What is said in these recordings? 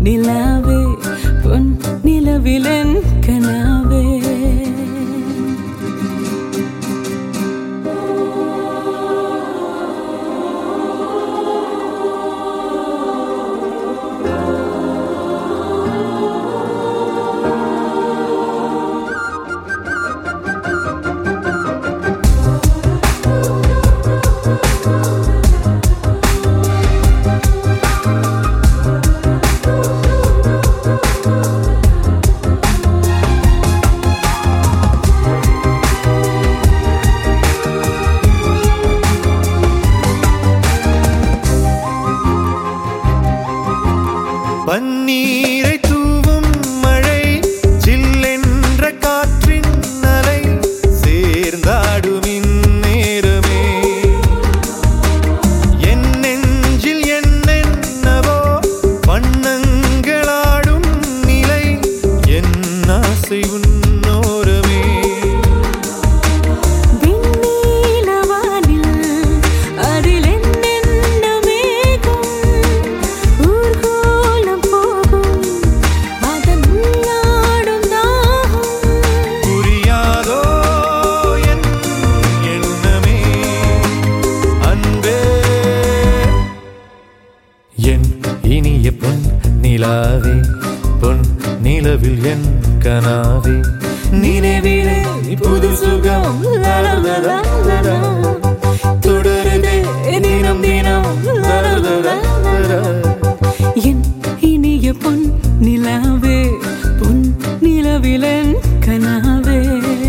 நிலாவே பொன் நிலவிலன் கனாவே பன்னீரை தூவும் மழை சில்லென்ற காற்றின் அலை சேர்ந்தாடும் இந்நேரமே என் நெஞ்சில் என்னென்னவோ வண்ணங்களாடும் நிலை என் ஆசை உன்னோரமே விண்ணீலவானில் அதில் என்னென்ன மேகம் ஊர்கோலம் போகும் அதன் உள்ளாடும் தாகம் புரியாதோ என் எண்ணமே அன்பே என் இனிய பொன் நிலாவே பொன் நிலவில் என் கனாவே நினைவிலே புது சுகம் லலலலலலா. தொடருதே தினம் தினம் லலலலலலா. என் இனிய பொன் நிலாவே பொன் நிலவிலன் கனாவே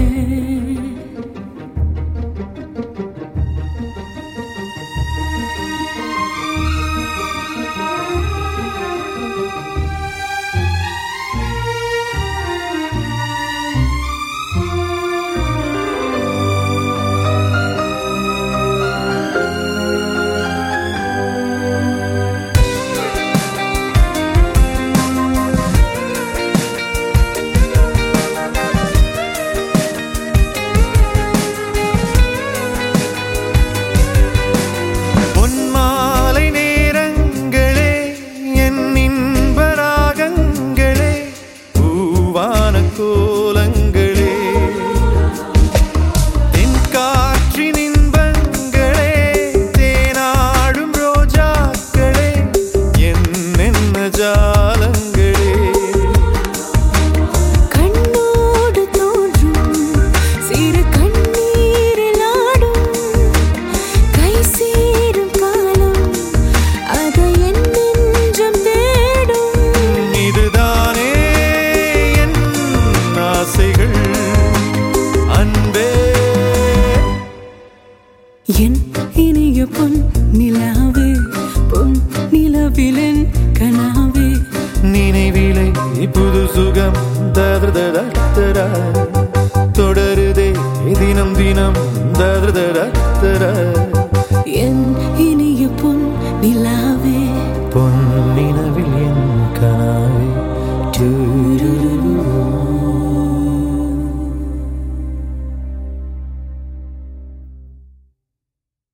பொன்மாலை நேரங்களே என் இன்ப ராகங்களே பூவான கோலங்களே தென்காற்றின் இன்பங்களே தேனாடும் ரோஜாக்களே என்னென்ன ஜாலங்களே கண்ணோடு தோன்றும் சிறு கண்ணீரில் ஆடும் கை சேரும் காலம் அதை என் நெஞ்சம் தேடும் இதுதானே என் ஆசைகள் அன்பே என் இனிய பொன் நிலாவே பொன் நிலவிலன் கனாவே நினைவிலை புது சுகம் தர